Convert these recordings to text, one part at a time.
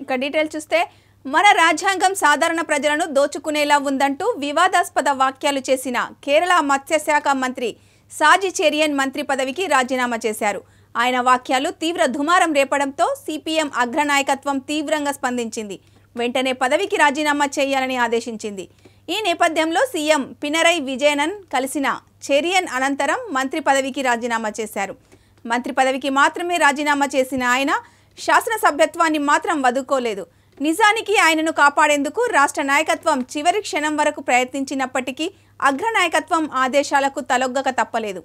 ఇక డీటెయిల్ చూస్తే మన రాజ్యాంగం సాధారణ ప్రజలను దోచుకునేలా ఉందంటూ వివాదాస్పద వ్యాఖ్యలు చేసిన కేరళ మత్స్యశాఖ మంత్రి సాజి చెరియన్ మంత్రి పదవికి రాజీనామా చేశారు ఆయన వాక్యాలు తీవ్ర దుమారం రేపడంతో సిపిఎం అగ్రనాయకత్వం తీవ్రంగా స్పందించింది వెంటనే పదవికి రాజీనామా చేయాలని ఆదేశించింది ఈ నేపథ్యంలో సీఎం పినరై విజయనన్ కలిసిన చెరియన్ అనంతరం మంత్రి పదవికి రాజీనామా చేశారు మంత్రి పదవికి మాత్రమే రాజీనామా చేసిన ఆయన శాసనసభ్యత్వాన్ని మాత్రం వదుకోలేదు నిజానికి ఆయనను కాపాడేందుకు రాష్ట్ర నాయకత్వం చివరి క్షణం వరకు ప్రయత్నించినప్పటికీ అగ్రనాయకత్వం ఆదేశాలకు తలొగ్గక తప్పలేదు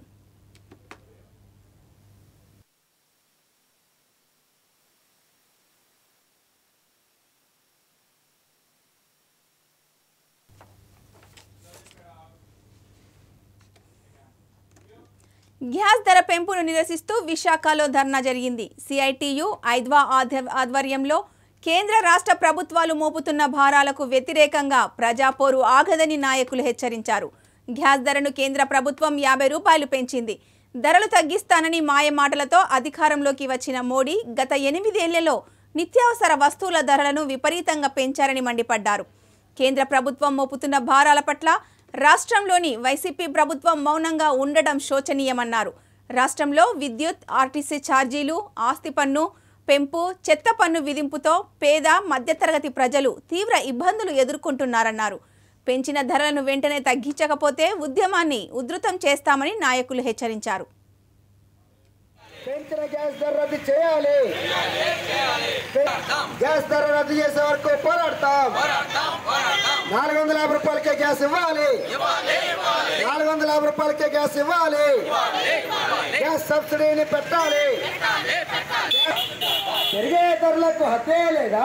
గ్యాస్ ధర పెంపును నిరసిస్తూ విశాఖలో ధర్నా జరిగింది సిఐటియు ఐద్వా ఆధ్వ- ఆధ్వర్యంలో కేంద్ర రాష్ట్ర ప్రభుత్వాలు మోపుతున్న భారాలకు వ్యతిరేకంగా ప్రజాపోరు ఆగదని నాయకులు హెచ్చరించారు గ్యాస్ ధరను కేంద్ర ప్రభుత్వం యాభై రూపాయలు పెంచింది ధరలు తగ్గిస్తానని మాయమాటలతో అధికారంలోకి వచ్చిన మోడీ గత ఎనిమిదేళ్లలో నిత్యావసర వస్తువుల ధరలను విపరీతంగా పెంచారని మండిపడ్డారు కేంద్ర ప్రభుత్వం మోపుతున్న భారాల పట్ల రాష్ట్రంలోని వైసీపీ ప్రభుత్వం మౌనంగా ఉండడం శోచనీయమన్నారు రాష్ట్రంలో విద్యుత్ ఆర్టీసీ ఛార్జీలు ఆస్తి పన్ను పెంపు చెత్త పన్ను విధింపుతో పేద మధ్యతరగతి ప్రజలు తీవ్ర ఇబ్బందులు ఎదుర్కొంటున్నారన్నారు పెంచిన ధరలను వెంటనే తగ్గించకపోతే ఉద్యమాన్ని ఉధృతం చేస్తామని నాయకులు హెచ్చరించారు పెంచిన గ్యాస్ ధర రద్దు చేయాలి గ్యాస్ ధర రద్దు చేసే వరకు పోరాడతాం నాలుగు వందల యాభై రూపాయలకే గ్యాస్ ఇవ్వాలి నాలుగు వందల యాభై రూపాయలకే గ్యాస్ ఇవ్వాలి గ్యాస్ సబ్సిడీని పెట్టాలి పెరిగే ధరలకు హత్యే లేదా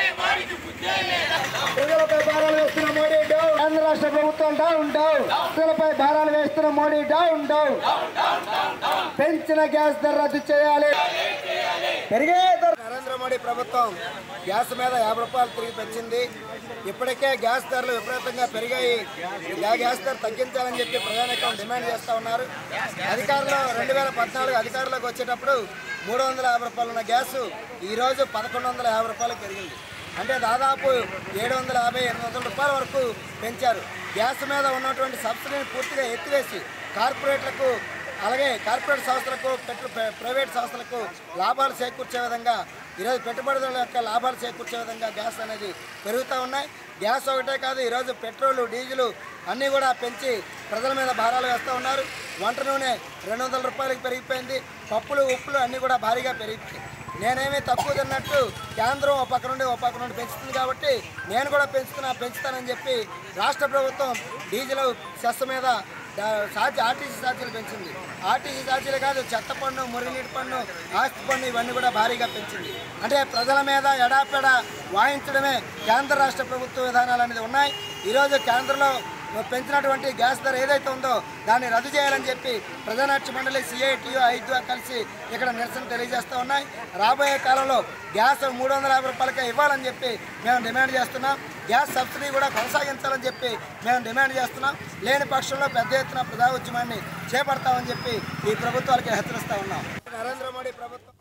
ప్రజలపై భారాలు వేస్తున్న మోడీ డౌన్ కేంద్ర రాష్ట్ర ప్రభుత్వం డౌన్ డౌన్ ప్రజలపై భారాలు వేస్తున్న మోడీ డౌన్ డౌన్ పెంచిన గ్యాస్ ధర రద్దు చేయాలి పెరిగే ధర నరేంద్ర మోడీ ప్రభుత్వం గ్యాస్ మీద యాభై రూపాయలు తిరిగి పెంచింది ఇప్పటికే గ్యాస్ ధరలు విపరీతంగా పెరిగాయి ఆ గ్యాస్ ధర తగ్గించాలని చెప్పి ప్రజానికం డిమాండ్ చేస్తూ ఉన్నారు అధికారులు రెండు వేల పద్నాలుగు అధికారంలోకి వచ్చేటప్పుడు మూడు వందల యాభై రూపాయలు ఉన్న గ్యాస్ ఈరోజు పదకొండు వందల యాభై రూపాయలకు పెరిగింది అంటే దాదాపు ఏడు వందల యాభై ఎనిమిది వందల రూపాయల వరకు పెంచారు గ్యాస్ మీద ఉన్నటువంటి సబ్సిడీని పూర్తిగా ఎత్తివేసి కార్పొరేట్లకు అలాగే కార్పొరేట్ సంస్థలకు పెట్టు ప్ర- ప్రైవేట్ సంస్థలకు లాభాలు చేకూర్చే విధంగా ఈరోజు పెట్టుబడుల యొక్క లాభాలు చేకూర్చే విధంగా గ్యాస్ అనేది పెరుగుతూ ఉన్నాయి గ్యాస్ ఒకటే కాదు ఈరోజు పెట్రోలు డీజిల్ అన్నీ కూడా పెంచి ప్రజల మీద భారాలు వేస్తూ ఉన్నారు వంట నూనె రెండు వందల రూపాయలకు పెరిగిపోయింది పప్పులు ఉప్పులు అన్నీ కూడా భారీగా పెరిగిపోయాయి నేనేమీ తక్కువ తిన్నట్టు కేంద్రం ఒక పక్క నుండి ఒక పక్క నుండి పెంచుతుంది కాబట్టి నేను కూడా పెంచుతున్నా పెంచుతానని చెప్పి రాష్ట్ర ప్రభుత్వం డీజిల్ సెస్ మీద దా- ఛార్జీ ఆర్టీసీ ఛార్జీలు పెంచింది ఆర్టీసీ ఛార్జీలు కాదు చెత్త పన్ను మురుగునీటి పన్ను ఆస్తి పన్ను ఇవన్నీ కూడా భారీగా పెంచింది అంటే ప్రజల మీద ఎడాపెడ వాయించడమే కేంద్ర రాష్ట్ర ప్రభుత్వ విధానాలు అనేది ఉన్నాయి ఈరోజు కేంద్రంలో పెంచినటువంటి గ్యాస్ ధర ఏదైతే ఉందో దాన్ని రద్దు చేయాలని చెప్పి ప్రజానాట్య మండలి సిఐటియు ఐదు కలిసి ఇక్కడ నిరసన తెలియజేస్తూ ఉన్నాయి రాబోయే కాలంలో గ్యాస్ మూడు వందల యాభై రూపాయలకే ఇవ్వాలని చెప్పి మేము డిమాండ్ చేస్తున్నాం గ్యాస్ సబ్సిడీ కూడా కొనసాగించాలని చెప్పి మేము డిమాండ్ చేస్తున్నాం లేని పక్షంలో పెద్ద ఎత్తున ప్రజా ఉద్యమాన్ని చేపడతామని చెప్పి ఈ ప్రభుత్వాలకి హెచ్చరిస్తా ఉన్నాం నరేంద్ర మోడీ ప్రభుత్వం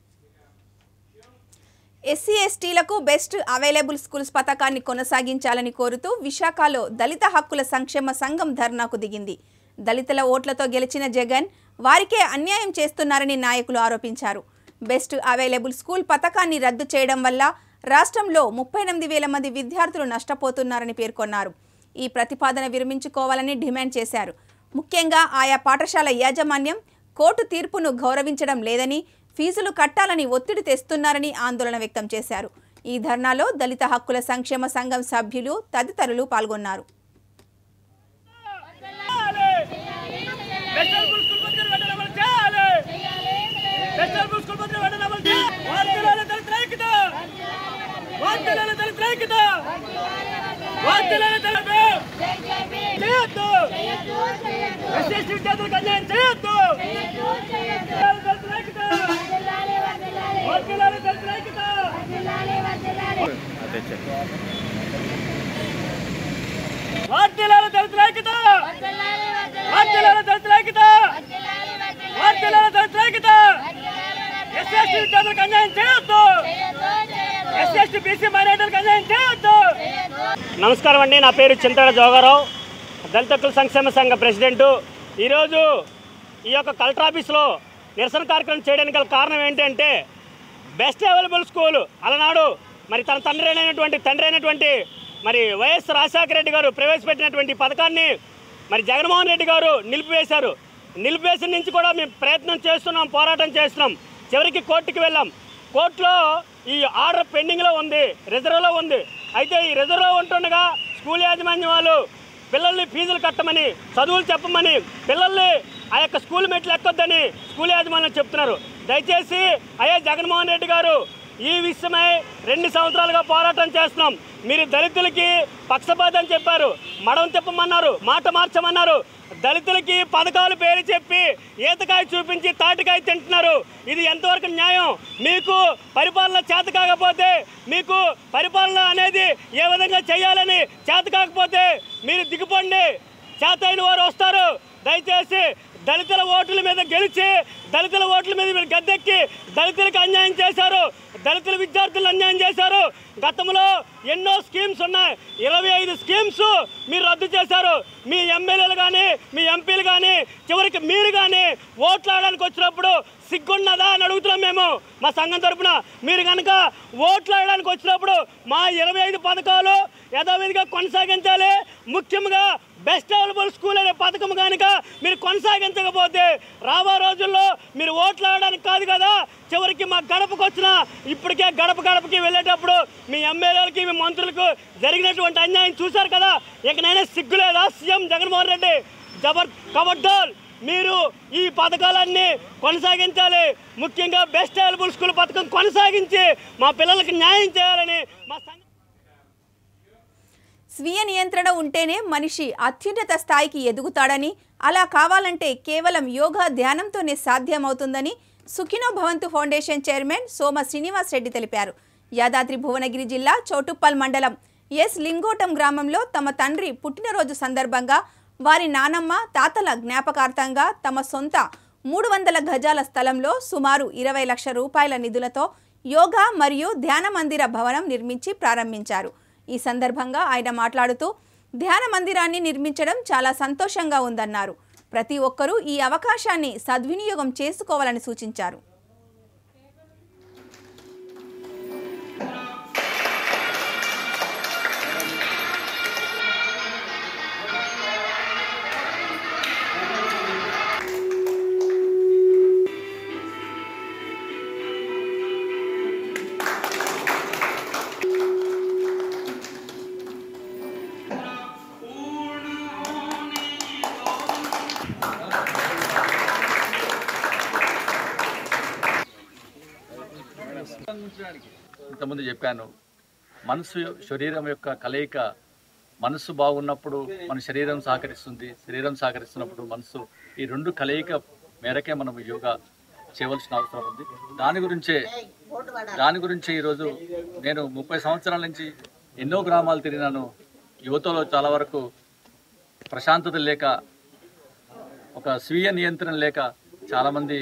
ఎస్సీ ఎస్టీలకు బెస్ట్ అవైలబుల్ స్కూల్స్ పథకాన్ని కొనసాగించాలని కోరుతూ విశాఖలో దళిత హక్కుల సంక్షేమ సంఘం ధర్నాకు దిగింది దళితుల ఓట్లతో గెలిచిన జగన్ వారికే అన్యాయం చేస్తున్నారని నాయకులు ఆరోపించారు బెస్ట్ అవైలబుల్ స్కూల్ పథకాన్ని రద్దు చేయడం వల్ల రాష్ట్రంలో ముప్పై ఎనిమిది వేల మంది విద్యార్థులు నష్టపోతున్నారని పేర్కొన్నారు ఈ ప్రతిపాదన విరమించుకోవాలని డిమాండ్ చేశారు ముఖ్యంగా ఆయా పాఠశాల యాజమాన్యం కోర్టు తీర్పును గౌరవించడం లేదని ఫీజులు కట్టాలని ఒత్తిడి తెస్తున్నారని ఆందోళన వ్యక్తం చేశారు ఈ ధర్నాలో దళిత హక్కుల సంక్షేమ సంఘం సభ్యులు తదితరులు పాల్గొన్నారు వెస్టర్న్ స్కూల్ స్కూల్ పత్రిక వెంటనే అమలు చేయాలి వెస్టర్న్ స్కూల్ స్కూల్ పత్రిక వెంటనే అమలు చేయాలి వార్తలను దళిత ఐక్యత వార్తలను దళిత ఐక్యత వార్తలను దళిత చేయొద్దు ఎస్సీ ఎస్టీ విద్యార్థులకు అన్యాయం చేయొద్దు దళిత ఐక్యత వార్తలను దళిత ఐక్యత వార్తలను దళిత ఐక్యత వార్తలను దళిత ఐక్యత వార్తలను దళిత ఐక్యత ఎస్సీ ఎస్టీ విద్యార్థులకు అన్యాయం చేయొద్దు ఎస్సీ ఎస్టీ ఎస్సీ బీసీ మైనార్టీలకు అన్యాయం చేయొద్దు నమస్కారం అండి నా పేరు చింతడ జోగారావు దళిత హక్కుల సంక్షేమ సంఘ ప్రెసిడెంటు ఈరోజు ఈ యొక్క కలెక్టర్ ఆఫీస్లో నిరసన కార్యక్రమం చేయడానికి గల కారణం ఏంటంటే బెస్ట్ అవైలబుల్ స్కూల్ అలనాడు మరి తన తండ్రి అయినటువంటి తండ్రి అయినటువంటి మరి వైఎస్ రాజశేఖర రెడ్డి గారు ప్రవేశపెట్టినటువంటి పథకాన్ని మరి జగన్మోహన్ రెడ్డి గారు నిలిపివేశారు నిలిపివేసిన నుంచి కూడా మేము ప్రయత్నం చేస్తున్నాం పోరాటం చేస్తున్నాం చివరికి కోర్టుకి వెళ్ళాం కోర్టులో ఈ ఆర్డర్ పెండింగ్లో ఉంది రిజర్వ్లో ఉంది అయితే ఈ రిజర్వ్లో ఉంటుండగా స్కూల్ యాజమాన్యం వాళ్ళు పిల్లల్ని ఫీజులు కట్టమని చదువులు చెప్పమని పిల్లల్ని ఆ యొక్క స్కూల్ మెట్లు ఎక్కొద్దని స్కూల్ యాజమాన్యం చెప్తున్నారు దయచేసి అయ్యా జగన్మోహన్ రెడ్డి గారు ఈ విషయమై రెండు సంవత్సరాలుగా పోరాటం చేస్తున్నాం మీరు దళితులకి పక్షపాతం చెప్పారు మడం తిప్పమన్నారు మాట మార్చమన్నారు దళితులకి పథకాలు పేరు చెప్పి ఈతకాయ చూపించి తాటికాయ తింటున్నారు ఇది ఎంతవరకు న్యాయం మీకు పరిపాలన చేత కాకపోతే మీకు పరిపాలన అనేది ఏ విధంగా చేయాలని చేత కాకపోతే మీరు దిగుపండి చేత అయిన వారు వస్తారు దయచేసి దళితుల ఓట్ల మీద గెలిచి దళితుల ఓట్ల మీద మీరు గద్దెక్కి దళితులకు అన్యాయం చేశారు దళితుల విద్యార్థులు అన్యాయం చేశారు గతంలో ఎన్నో స్కీమ్స్ ఉన్నాయి ఇరవై ఐదు స్కీమ్స్ మీరు రద్దు చేశారు మీ ఎమ్మెల్యేలు కానీ మీ ఎంపీలు కానీ చివరికి మీరు కానీ ఓట్లాడడానికి వచ్చినప్పుడు సిగ్గున్నదా అని అడుగుతున్నాం మేము మా సంఘం తరపున మీరు కనుక ఓట్లాడడానికి వచ్చినప్పుడు మా ఇరవై ఐదు పథకాలు యథావిధిగా కొనసాగించాలి ముఖ్యంగా బెస్ట్ అవైలబుల్ స్కూల్ అనే పథకం కనుక మీరు కొనసాగించకపోతే రాబో రోజుల్లో మీరు ఓట్లాడడానికి కాదు కదా చివరికి మా గడపకు వచ్చిన ఇప్పటికే గడప గడపకి వెళ్ళేటప్పుడు మీ ఎమ్మెల్యేలకి మీ మంత్రులకు జరిగినటువంటి అన్యాయం చూశారు కదా ఇకనైనా సిగ్గులేదా సీఎం జగన్మోహన్ రెడ్డి జబర్ కబడ్డాల్ మీరు ఈ పథకాలన్నీ కొనసాగించాలి ముఖ్యంగా బెస్ట్ అవైలబుల్ స్కూల్ పథకం కొనసాగించి మా పిల్లలకి న్యాయం చేయాలని మా సంఘ స్వీయ నియంత్రణ ఉంటేనే మనిషి అత్యున్నత స్థాయికి ఎదుగుతాడని అలా కావాలంటే కేవలం యోగా ధ్యానంతోనే సాధ్యమవుతుందని సుఖినో భవంతు ఫౌండేషన్ చైర్మన్ సోమ శ్రీనివాస్ రెడ్డి తెలిపారు యాదాద్రి భువనగిరి జిల్లా చౌటుప్పల్ మండలం ఎస్ లింగోటం గ్రామంలో తమ తండ్రి పుట్టినరోజు సందర్భంగా వారి నానమ్మ తాతల జ్ఞాపకార్థంగా తమ సొంత మూడు వందల గజాల స్థలంలో సుమారు ఇరవై లక్షల రూపాయల నిధులతో యోగా మరియు ధ్యాన మందిర భవనం నిర్మించి ప్రారంభించారు ఈ సందర్భంగా ఆయన మాట్లాడుతూ ధ్యాన మందిరాన్ని నిర్మించడం చాలా సంతోషంగా ఉందన్నారు ప్రతి ఒక్కరూ ఈ అవకాశాన్ని సద్వినియోగం చేసుకోవాలని సూచించారు ఇంతకుముందు చెప్పాను మనసు శరీరం యొక్క కలయిక మనసు బాగున్నప్పుడు మన శరీరం సహకరిస్తుంది శరీరం సహకరిస్తున్నప్పుడు మనసు ఈ రెండు కలయిక మేరకే మనం యోగా చేయవలసిన అవసరం ఉంది దాని గురించే దాని గురించే ఈరోజు నేను ముప్పై సంవత్సరాల నుంచి ఎన్నో గ్రామాలు తిరిగినాను యువతలో చాలా వరకు ప్రశాంతత లేక ఒక స్వీయ నియంత్రణ లేక చాలామంది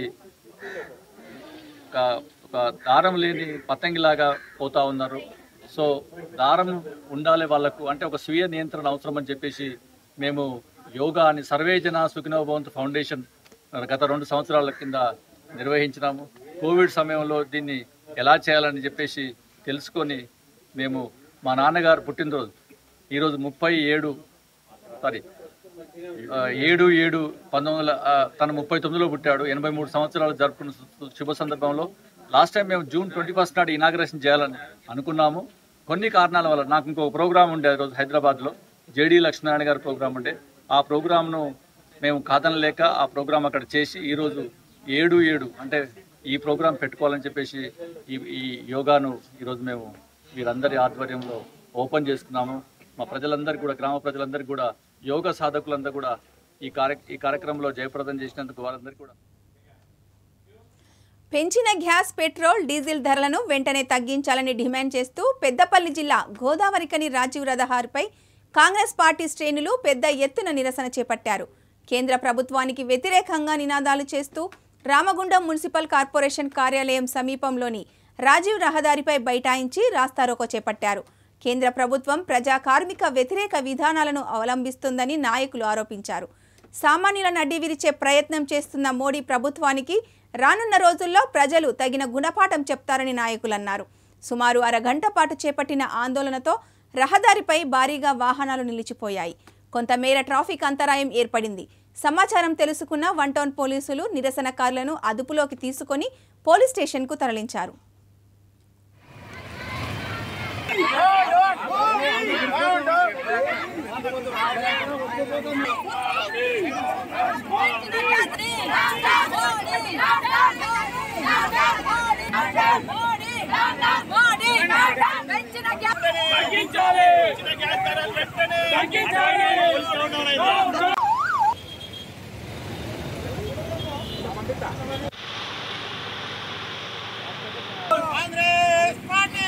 ఒక ఒక దారం లేని పతంగిలాగా పోతా ఉన్నారు సో దారం ఉండాలి వాళ్ళకు అంటే ఒక స్వీయ నియంత్రణ అవసరం అని చెప్పేసి మేము యోగా అని సర్వే జన సుఖినో భవంతు ఫౌండేషన్ గత రెండు సంవత్సరాల కింద నిర్వహించినాము కోవిడ్ సమయంలో దీన్ని ఎలా చేయాలని చెప్పేసి తెలుసుకొని మేము మా నాన్నగారు పుట్టినరోజు ఈరోజు ముప్పై ఏడు సారీ ఆ, ఏడు ఏడు పంతొమ్మిది వందల ఆ, తను ముప్పై తొమ్మిదిలో పుట్టాడు ఎనభై మూడు సంవత్సరాలు జరుపుకున్న సు- శుభ సందర్భంలో లాస్ట్ టైం మేము జూన్ ట్వంటీ ఫస్ట్ నాడు ఇనాగ్రేషన్ చేయాలని అనుకున్నాము కొన్ని కారణాల వల్ల నాకు ఇంకో ప్రోగ్రామ్ ఉండే ఆ రోజు హైదరాబాద్లో జేడి లక్ష్మీనారాయణ గారి ప్రోగ్రామ్ ఉండే ఆ ప్రోగ్రామ్ను మేము కాదనలేక ఆ ప్రోగ్రామ్ అక్కడ చేసి ఈరోజు ఏడు ఏడు అంటే ఈ ప్రోగ్రాం పెట్టుకోవాలని చెప్పేసి ఈ ఈ యోగాను ఈరోజు మేము మీరందరి ఆధ్వర్యంలో ఓపెన్ చేసుకున్నాము మా ప్రజలందరికీ కూడా గ్రామ ప్రజలందరికీ కూడా యోగ సాధకులందరూ కూడా ఈ కార్య ఈ కార్యక్రమంలో జయప్రదం చేసినందుకు వారందరికీ కూడా పెంచిన గ్యాస్ పెట్రోల్ డీజిల్ ధరలను వెంటనే తగ్గించాలని డిమాండ్ చేస్తూ పెద్దపల్లి జిల్లా గోదావరికని రాజీవ్ రథహార్పై కాంగ్రెస్ పార్టీ శ్రేణులు పెద్ద ఎత్తున నిరసన చేపట్టారు కేంద్ర ప్రభుత్వానికి వ్యతిరేకంగా నినాదాలు చేస్తూ రామగుండం మున్సిపల్ కార్పొరేషన్ కార్యాలయం సమీపంలోని రాజీవ్ రహదారిపై బైఠాయించి రాస్తారోకో చేపట్టారు కేంద్ర ప్రభుత్వం ప్రజా కార్మిక వ్యతిరేక విధానాలను అవలంబిస్తుందని నాయకులు ఆరోపించారు సామాన్యుల నడ్డి విరిచే ప్రయత్నం చేస్తున్న మోడీ ప్రభుత్వానికి రానున్న రోజుల్లో ప్రజలు తగిన గుణపాఠం చెప్తారని నాయకులు అన్నారు సుమారు అరగంట పాటు చేపట్టిన ఆందోళనతో రహదారిపై భారీగా వాహనాలు నిలిచిపోయాయి కొంతమేర ట్రాఫిక్ అంతరాయం ఏర్పడింది సమాచారం తెలుసుకున్న వన్ టౌన్ పోలీసులు నిరసనకారులను అదుపులోకి తీసుకొని పోలీస్ స్టేషన్కు తరలించారు తగ్గించాలి తగ్గించాలి కాంగ్రెస్ పార్టీ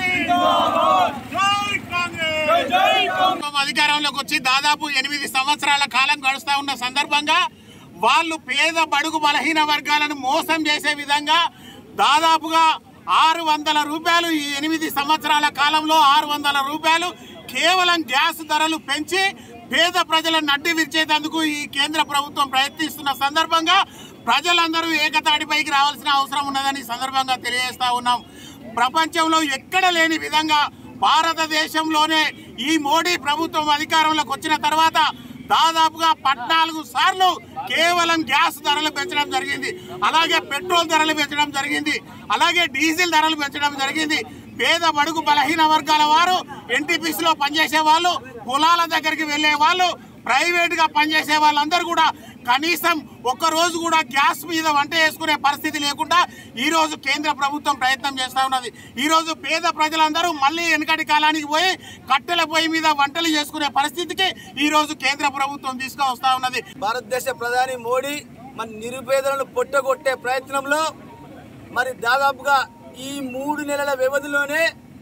జై కాంగ్రెస్ జై ప్రభుత్వం అధికారంలోకి వచ్చి దాదాపు ఎనిమిది సంవత్సరాల కాలం గడుస్తా ఉన్న సందర్భంగా వాళ్ళు పేద బడుగు బలహీన వర్గాలను మోసం చేసే విధంగా దాదాపుగా ఆరు వందల రూపాయలు ఈ ఎనిమిది సంవత్సరాల కాలంలో ఆరు వందల రూపాయలు కేవలం గ్యాస్ ధరలు పెంచి పేద ప్రజలను అడ్డు విరిచేందుకు ఈ కేంద్ర ప్రభుత్వం ప్రయత్నిస్తున్న సందర్భంగా ప్రజలందరూ ఏకతాటిపైకి రావాల్సిన అవసరం ఉన్నదని ఈ సందర్భంగా తెలియజేస్తా ఉన్నాం ప్రపంచంలో ఎక్కడ లేని విధంగా భారతదేశంలోనే ఈ మోడీ ప్రభుత్వం అధికారంలోకి వచ్చిన తర్వాత దాదాపుగా పద్నాలుగు సార్లు కేవలం గ్యాస్ ధరలు పెంచడం జరిగింది అలాగే పెట్రోల్ ధరలు పెంచడం జరిగింది అలాగే డీజిల్ ధరలు పెంచడం జరిగింది పేద బడుగు బలహీన వర్గాల వారు ఎన్టీపీసీ లో పనిచేసే వాళ్ళు కులాల దగ్గరికి వెళ్లే వాళ్ళు ప్రైవేట్ గా పనిచేసే వాళ్ళందరూ కూడా కనీసం ఒక్క రోజు కూడా గ్యాస్ మీద వంట చేసుకునే పరిస్థితి లేకుండా ఈ రోజు కేంద్ర ప్రభుత్వం ప్రయత్నం చేస్తా ఉన్నది ఈ రోజు పేద ప్రజలందరూ మళ్ళీ వెనకటి కాలానికి పోయి కట్టెల పొయ్యి మీద వంటలు చేసుకునే పరిస్థితికి ఈ రోజు కేంద్ర ప్రభుత్వం తీసుకువస్తా ఉన్నది భారతదేశ ప్రధాని మోడీ మన నిరుపేదలను పొట్టగొట్టే ప్రయత్నంలో మరి దాదాపుగా ఈ మూడు నెలల వ్యవధిలోనే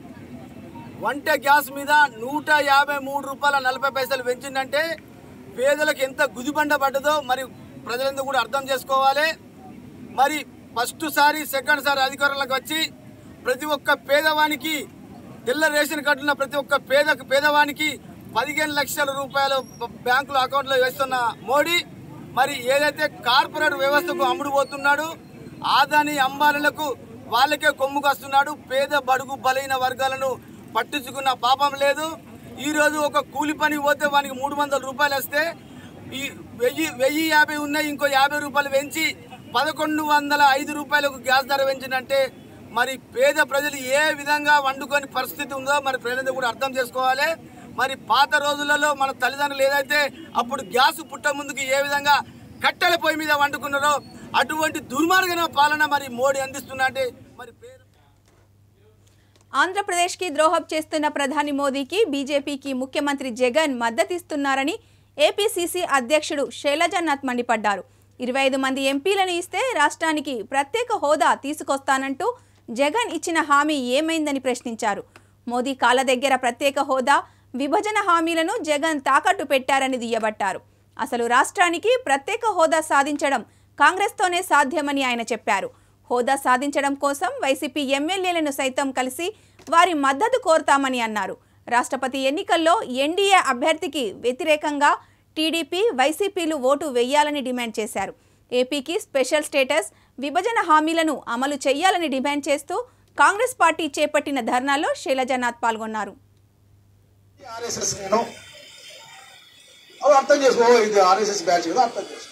వంట గ్యాస్ మీద నూట యాభై మూడు రూపాయల నలభై పైసలు పెంచిందంటే పేదలకు ఎంత గుదిబండ పడ్డదో మరి ప్రజలందరూ కూడా అర్థం చేసుకోవాలి మరి ఫస్ట్ సారి సెకండ్ సారి అధికారంలోకి వచ్చి ప్రతి ఒక్క పేదవానికి తెల్ల రేషన్ కార్డు ఉన్న ప్రతి ఒక్క పేద పేదవానికి పదిహేను లక్షల రూపాయలు బ- బ్యాంకుల అకౌంట్లో వేస్తున్న మోడీ మరి ఏదైతే కార్పొరేట్ వ్యవస్థకు అమ్ముడు పోతున్నాడు ఆదాని అంబానీలకు వాళ్ళకే కొమ్ముకు వస్తున్నాడు పేద బడుగు బలైన వర్గాలను పట్టించుకున్న పాపం లేదు ఈ రోజు ఒక కూలి పని పోతే వానికి మూడు వందల రూపాయలు వస్తే ఈ వెయ్యి వెయ్యి యాభై ఉన్నాయి ఇంకో యాభై రూపాయలు పెంచి పదకొండు వందల ఐదు రూపాయలకు గ్యాస్ ధర పెంచినంటే మరి పేద ప్రజలు ఏ విధంగా వండుకొని పరిస్థితి ఉందో మరి ప్రజలందరూ కూడా అర్థం చేసుకోవాలి మరి పాత రోజులలో మన తల్లిదండ్రులు ఏదైతే అప్పుడు గ్యాస్ పుట్ట ముందుకు ఏ విధంగా కట్టెల పొయ్యి మీద వండుకున్నారో అటువంటి దుర్మార్గమైన పాలన మరి మోడీ అందిస్తున్నా అంటే మరి పేద ఆంధ్రప్రదేశ్కి ద్రోహం చేస్తున్న ప్రధాని మోదీకి బీజేపీకి ముఖ్యమంత్రి జగన్ మద్దతిస్తున్నారని ఏపీసీసీ అధ్యక్షుడు శైలజానాథ్ మండిపడ్డారు ఇరవై ఐదు మంది ఎంపీలను ఇస్తే రాష్ట్రానికి ప్రత్యేక హోదా తీసుకొస్తానంటూ జగన్ ఇచ్చిన హామీ ఏమైందని ప్రశ్నించారు మోదీ కాళ్ళ దగ్గర ప్రత్యేక హోదా విభజన హామీలను జగన్ తాకట్టు పెట్టారని దుయ్యబట్టారు అసలు రాష్ట్రానికి ప్రత్యేక హోదా సాధించడం కాంగ్రెస్తోనే సాధ్యమని ఆయన చెప్పారు హోదా సాధించడం కోసం వైసీపీ ఎమ్మెల్యేలను సైతం కలిసి వారి మద్దతు కోరుతామని అన్నారు రాష్ట్రపతి ఎన్నికల్లో ఎన్డీఏ అభ్యర్థికి వ్యతిరేకంగా టీడీపీ వైసీపీలు ఓటు వేయాలని డిమాండ్ చేశారు ఏపీకి స్పెషల్ స్టేటస్ విభజన హామీలను అమలు చేయాలని డిమాండ్ చేస్తూ కాంగ్రెస్ పార్టీ చేపట్టిన ధర్నాలో శైలజానాథ్ పాల్గొన్నారు ఆర్ఎస్ఎస్ నేను అవి అర్థం చేసుకో ఇది ఆర్ఎస్ఎస్ బ్యాచ్ కదా అర్థం చేసుకో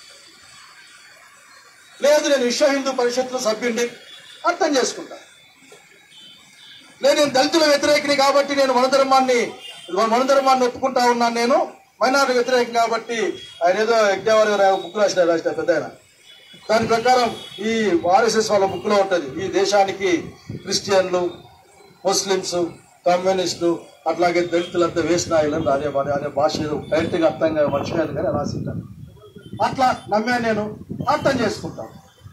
లేదు నేను విశ్వ హిందూ పరిషత్లో సభ్యుడిని అర్థం చేసుకుంటా లేదు నేను దళితుల వ్యతిరేకిని కాబట్టి నేను మనధర్మాన్ని మనధర్మాన్ని ఒప్పుకుంటా ఉన్నాను నేను మైనారిటీ వ్యతిరేకం కాబట్టి ఆయన ఏదో యజ్ఞవారి గారు బుక్ రాసిన రాసిన పెద్ద ఆయన దాని ప్రకారం ఈ ఆర్ఎస్ఎస్ వాళ్ళ బుక్లో ఉంటుంది ఈ దేశానికి క్రిస్టియన్లు ముస్లిమ్స్ కమ్యూనిస్టు అట్లాగే దళితులంతా వేసినాయులని అనే అనే అనే భాష ఏదో డైరెక్ట్గా అర్థం కాదు మర్చిపోయాను కానీ రాసింటాను అట్లా నమ్మాను నేను అర్థం చేసుకుంటాను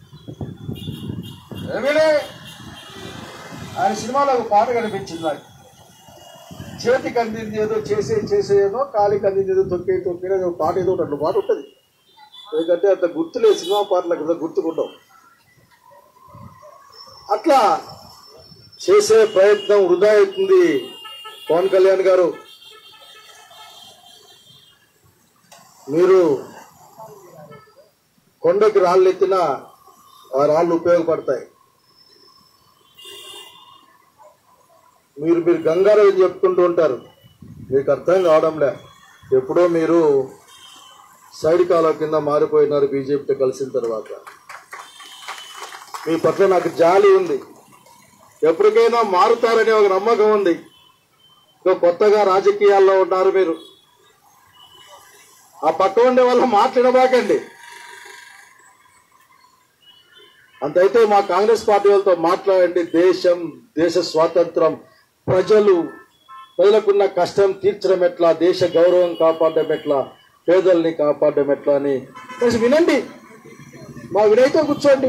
ఏమీలే ఆయన సినిమాలో ఒక పాట కనిపించింది నాకు చేతికి అందింది ఏదో చేసే చేసే ఏదో కాలికి అందింది ఏదో తొక్కే తొక్కే ఏదో పాట ఏదో ఒకటి అట్లా పాట ఉంటుంది ఎందుకంటే అంత గుర్తులేదు సినిమా పాటలకు కదా గుర్తుకుంటాం అట్లా చేసే ప్రయత్నం వృధా అవుతుంది పవన్ కళ్యాణ్ గారు మీరు కొండకి రాళ్ళు ఎత్తినా ఆ రాళ్ళు ఉపయోగపడతాయి మీరు మీరు గంగారావు చెప్పుకుంటూ ఉంటారు మీకు అర్థం కావడంలే ఎప్పుడో మీరు సైడ్ కాలువ కింద మారిపోయినారు బీజేపీతో కలిసిన తర్వాత మీ పట్ల నాకు జాలి ఉంది ఎప్పటికైనా మారుతారనే ఒక నమ్మకం ఉంది ఇంకా కొత్తగా రాజకీయాల్లో ఉన్నారు మీరు ఆ పక్క ఉండే వాళ్ళు మాట్లాడబాకండి అంతైతే మా కాంగ్రెస్ పార్టీ వాళ్ళతో మాట్లాడండి దేశం దేశ స్వాతంత్రం ప్రజలు ప్రజలకున్న కష్టం తీర్చడం ఎట్లా దేశ గౌరవం కాపాడడం ఎట్లా పేదల్ని కాపాడడం ఎట్లా అని కొంచెం వినండి మా వినయ్తో కూర్చోండి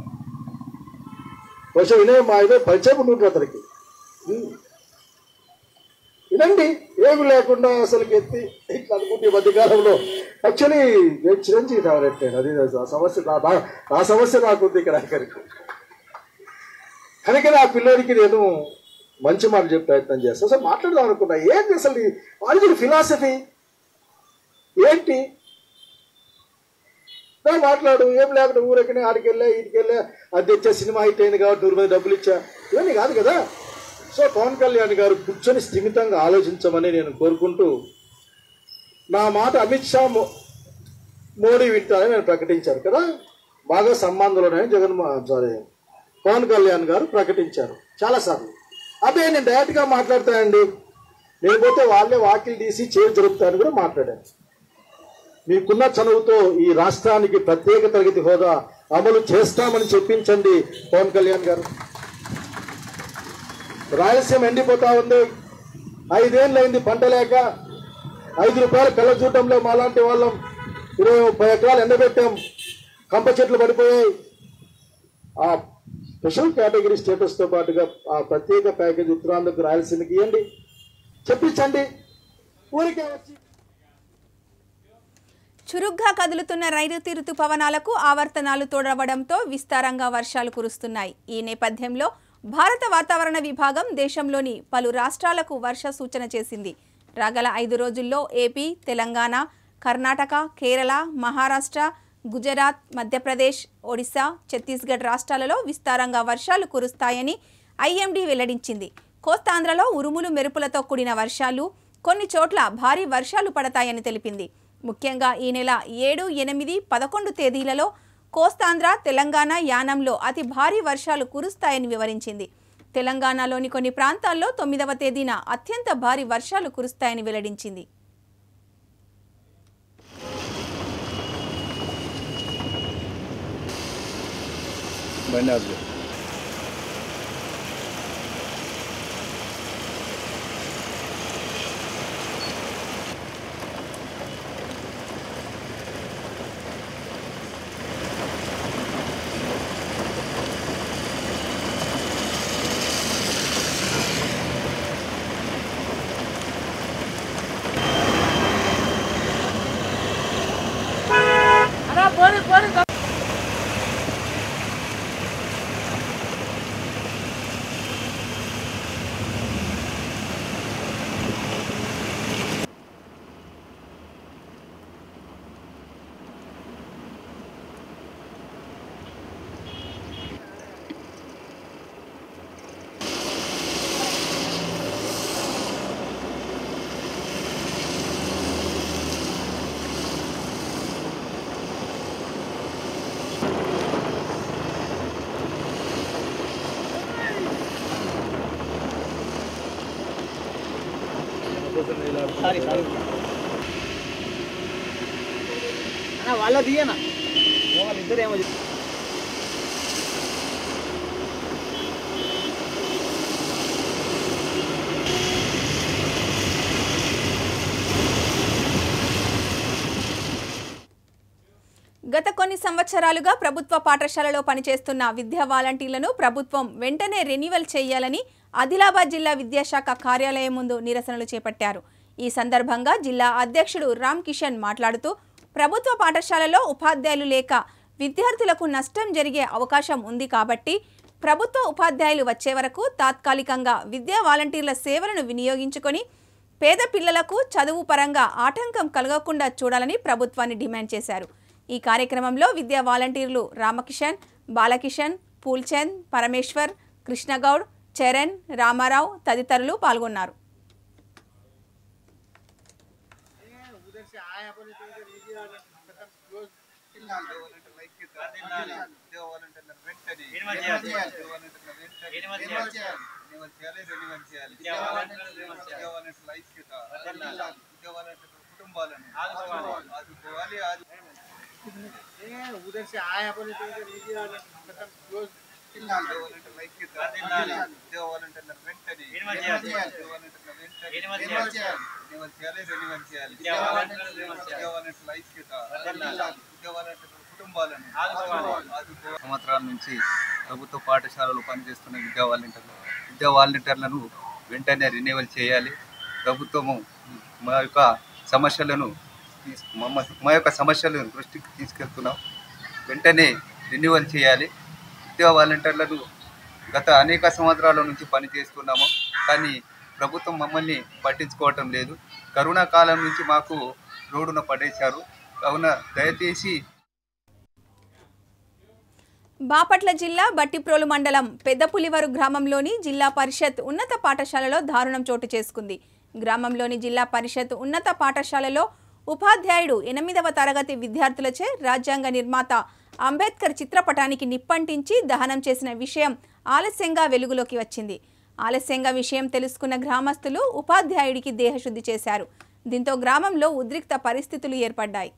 కొంచెం వినయ్ మా ఏదో పరిచయం ఉంటుంది అతనికి ఉమ్. వినండి ఏమి లేకుండా అసలు ఎత్తి ఇట్లా అనుకుంటే ఈ మధ్యకాలంలో యాక్చువల్లీ నేను చిరంజీవి ఫేవరెట్ నేను అది ఆ సమస్య నా- నా- నా సమస్య నాకుంది ఇక్కడ ఆఖరికి కనుక నా పిల్లోడికి నేను మంచి మాట చెప్పే ప్రయత్నం చేస్తాను అసలు మాట్లాడదాం అనుకున్నా ఏంటి అసలు వాళ్ళకి ఫిలాసఫీ ఏంటి దా మాట్లాడు ఏం లేకుండా ఊరెక్కనే ఆడికి వెళ్ళా ఈడికి వెళ్ళా అది తెచ్చా సినిమా హిట్ అయింది కాబట్టి నూరు మంది డబ్బులు ఇచ్చా ఇవన్నీ కాదు కదా సో పవన్ కళ్యాణ్ గారు కూర్చొని స్థిమితంగా ఆలోచించమని నేను కోరుకుంటూ నా మాట అమిత్ షా మో- మోడీ వింటారని నేను ప్రకటించారు కదా బాగా సంబంధాలు ఉన్నాయని జగన్ సారీ పవన్ కళ్యాణ్ గారు ప్రకటించారు చాలాసార్లు అదే నేను డైరెక్ట్గా మాట్లాడతానండి నేను పోతే వాళ్ళే వాకిలు తీసి చేరు జరుపుతారని కూడా మాట్లాడాను మీకున్న చనువుతో ఈ రాష్ట్రానికి ప్రత్యేక తరగతి హోదా అమలు చేస్తామని చెప్పించండి పవన్ కళ్యాణ్ గారు రాయలసీమ ఎండిపోతా ఉంది ఐదేళ్ళైంది పంట లేక ఐదు రూపాయల కళ్ళ చూడటంలో మాలాంటి వాళ్ళం ఇరవై ముప్పై ఎకరాలు ఎండబెట్టాం కంప చెట్లు పడిపోయాయి ఆ స్పెషల్ కేటగిరీ స్టేటస్తో పాటుగా ఆ ప్రత్యేక ప్యాకేజ్ ఉత్తరాంధ్రకు రాయలసీమకి ఇవ్వండి చెప్పించండి ఊరికే వచ్చి చురుగ్గా కదులుతున్న నైరుతి ఋతుపవనాలకు ఆవర్తనాలు తోడవడంతో విస్తారంగా వర్షాలు కురుస్తున్నాయి ఈ నేపథ్యంలో భారత వాతావరణ విభాగం దేశంలోని పలు రాష్ట్రాలకు వర్ష సూచన చేసింది రాగల ఐదు రోజుల్లో ఏపీ తెలంగాణ కర్ణాటక కేరళ మహారాష్ట్ర గుజరాత్ మధ్యప్రదేశ్ ఒడిశా ఛత్తీస్గఢ్ రాష్ట్రాలలో విస్తారంగా వర్షాలు కురుస్తాయని ఐఎండీ వెల్లడించింది కోస్తాంధ్రలో ఉరుములు మెరుపులతో కూడిన వర్షాలు కొన్ని చోట్ల భారీ వర్షాలు పడతాయని తెలిపింది ముఖ్యంగా ఈ నెల ఏడు ఎనిమిది పదకొండు తేదీలలో కోస్తాంధ్ర తెలంగాణ యానంలో అతి భారీ వర్షాలు కురుస్తాయని వివరించింది తెలంగాణలోని కొన్ని ప్రాంతాల్లో తొమ్మిదవ తేదీన అత్యంత భారీ వర్షాలు కురుస్తాయని వెల్లడించింది వాళ్ళ దిగనా వాళ్ళిద్దరు ఏమో గత కొన్ని సంవత్సరాలుగా ప్రభుత్వ పాఠశాలలో పనిచేస్తున్న విద్యా వాలంటీర్లను ప్రభుత్వం వెంటనే రెన్యువల్ చేయాలని ఆదిలాబాద్ జిల్లా విద్యాశాఖ కార్యాలయం ముందు నిరసనలు చేపట్టారు ఈ సందర్భంగా జిల్లా అధ్యక్షుడు రామ్ కిషన్ మాట్లాడుతూ ప్రభుత్వ పాఠశాలలో ఉపాధ్యాయులు లేక విద్యార్థులకు నష్టం జరిగే అవకాశం ఉంది కాబట్టి ప్రభుత్వ ఉపాధ్యాయులు వచ్చే వరకు తాత్కాలికంగా విద్యా వాలంటీర్ల సేవలను వినియోగించుకొని పేద పిల్లలకు చదువు పరంగా ఆటంకం కలగకుండా చూడాలని ప్రభుత్వాన్ని డిమాండ్ చేశారు ఈ కార్యక్రమంలో విద్యా వాలంటీర్లు రామకిషన్ బాలకిషన్ పూల్చంద్ పరమేశ్వర్ కృష్ణగౌడ్ చరణ్ రామారావు తదితరులు పాల్గొన్నారు సంవత్సరాల నుంచి ప్రభుత్వ పాఠశాలలో పనిచేస్తున్న విద్యా వాలంటీర్లు విద్యా వాలంటీర్లను వెంటనే రెన్యువల్ చేయాలి ప్రభుత్వము మా యొక్క సమస్యలను తీస్- మమ్మ మా యొక్క సమస్యలను దృష్టికి తీసుకెళ్తున్నాం వెంటనే రెన్యువల్ చేయాలి విద్యా వాలంటీర్లను గత అనేక సంవత్సరాల నుంచి పనిచేస్తున్నాము కానీ ప్రభుత్వం మమ్మల్ని పట్టించుకోవటం లేదు కరోనా కాలం నుంచి మాకు రోడ్డున పడేశారు కావున దయచేసి బాపట్ల జిల్లా బట్టిప్రోలు మండలం పెద్దపులివరు గ్రామంలోని జిల్లా పరిషత్ ఉన్నత పాఠశాలలో దారుణం చోటు చేసుకుంది గ్రామంలోని జిల్లా పరిషత్ ఉన్నత పాఠశాలలో ఉపాధ్యాయుడు ఎనిమిదవ తరగతి విద్యార్థులచే రాజ్యాంగ నిర్మాత అంబేద్కర్ చిత్రపటానికి నిప్పంటించి దహనం చేసిన విషయం ఆలస్యంగా వెలుగులోకి వచ్చింది ఆలస్యంగా విషయం తెలుసుకున్న గ్రామస్తులు ఉపాధ్యాయుడికి దేహశుద్ధి చేశారు దీంతో గ్రామంలో ఉద్రిక్త పరిస్థితులు ఏర్పడ్డాయి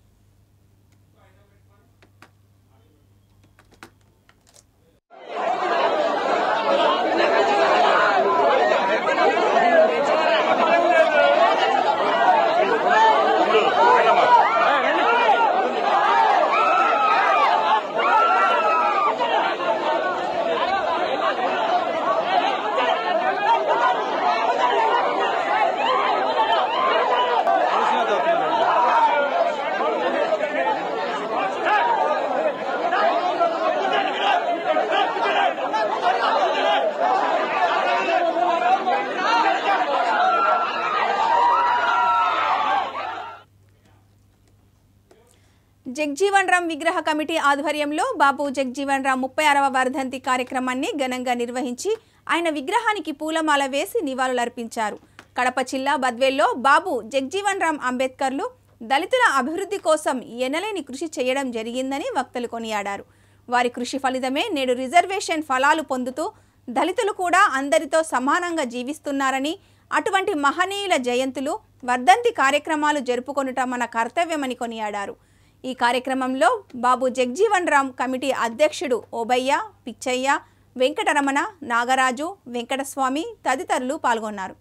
జగ్జీవన్ రామ్ విగ్రహ కమిటీ ఆధ్వర్యంలో బాబు జగ్జీవన్ రామ్ ముప్పై ఆరవ వర్ధంతి కార్యక్రమాన్ని ఘనంగా నిర్వహించి ఆయన విగ్రహానికి పూలమాల వేసి నివాళులర్పించారు కడప జిల్లా బద్వేల్లో బాబు జగ్జీవన్ రామ్ అంబేద్కర్లు దళితుల అభివృద్ధి కోసం ఎనలేని కృషి చేయడం జరిగిందని వక్తలు కొనియాడారు వారి కృషి ఫలితమే నేడు రిజర్వేషన్ ఫలాలు పొందుతూ దళితులు కూడా అందరితో సమానంగా జీవిస్తున్నారని అటువంటి మహనీయుల జయంతులు వర్ధంతి కార్యక్రమాలు జరుపుకొనుట మన కర్తవ్యమని కొనియాడారు ఈ కార్యక్రమంలో బాబు జగ్జీవన్ రామ్ కమిటీ అధ్యక్షుడు ఓబయ్య పిచ్చయ్య వెంకటరమణ నాగరాజు వెంకటస్వామి తదితరులు పాల్గొన్నారు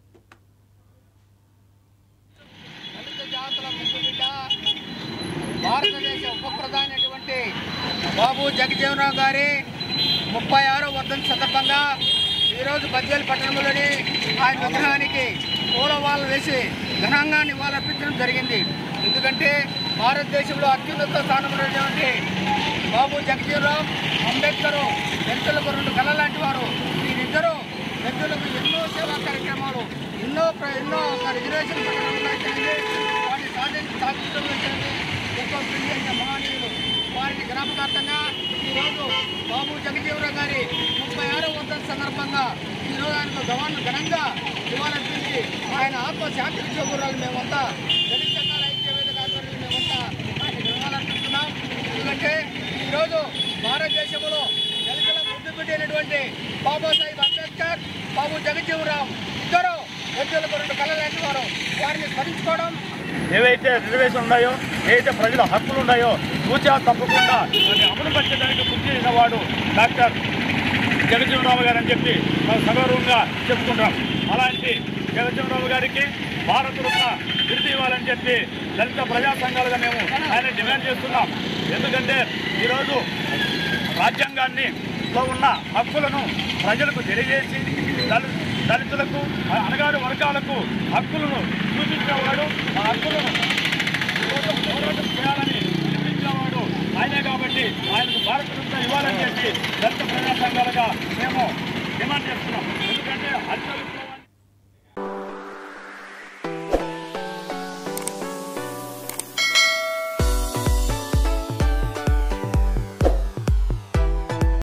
దళిత జాతుల ముద్దుబిడ్డ భారతదేశ ఉప ప్రధాని అయినటువంటి బాబు జగజీవనరావు గారి ముప్పై ఆరో వర్ధంతి సందర్భంగా ఈరోజు బద్వేలు పట్టణంలోని ఆయన విగ్రహానికి పూలవాళ్ళు వేసి ఘనంగా నివాళులర్పించడం జరిగింది ఎందుకంటే భారతదేశంలో అత్యున్నత స్థానంలో ఉన్నటువంటి బాబు జగజీవనరావు అంబేద్కర్ దళితులకు రెండు కళ లాంటి వారు వీరిద్దరూ దళితులకు ఎన్నో సేవా కార్యక్రమాలు ఎన్నో ప్ర- ఎన్నో రిజర్వేషన్ పథకాలు అయితేనేమి, వాటిని సాధించి సాధించడంలో అయితేనేమి, ఎంతో బ్రిలియంట్ మహనీయులు వారిని జ్ఞాపకార్థంగా ఈరోజు బాబు జగజీవరావు గారి ముప్పై ఆరో వర్ధంతి సందర్భంగా ఈరోజు ఆయనకు గవర్న ఘనంగా నివాళులర్పించి ఆయన ఆత్మ శాంతి చేకూరాలి మేమంతా దళిత సంఘాల ఐక్య వేదిక ఆధ్వర్యంలో మేమంతా ఆయన నివాళులర్పిస్తున్నాం ఎందుకంటే ఈరోజు భారతదేశంలో దళితుల ముద్దు పెట్టినటువంటి బాబాసాహెబ్ అంబేద్కర్ బాబు జగజీవరావు ఇద్దరు దళితులకు రెండు కళలాంటి వారు వారిని స్మరించుకోవడం ఏవైతే రిజర్వేషన్ ఉన్నాయో ఏవైతే ప్రజల హక్కులు ఉన్నాయో సూచన తప్పకుండా దాన్ని అమలు పరిచేదానికి కృషి చేసిన వాడు డాక్టర్ జగజీవనరావు గారు అని చెప్పి మనం సగౌరవంగా చెప్పుకుంటాం అలాంటి జగజీవనరావు గారికి భారత రత్న బిరుదు ఇవ్వాలని చెప్పి దళిత ప్రజా సంఘాలుగా మేము ఆయన డిమాండ్ చేస్తున్నాం ఎందుకంటే ఈరోజు రాజ్యాంగాన్ని లో ఉన్న హక్కులను ప్రజలకు తెలియజేసి దళి దళితులకు అనగారు వర్గాలకు హక్కులను చూపించేవాడు ఆ హక్కులను కోసం పోరాటం చేయాలని చూపించేవాడు ఆయనే కాబట్టి ఆయనకు భారత రత్న ఇవ్వాలని చెప్పి దళిత ప్రజా సంఘాలుగా మేము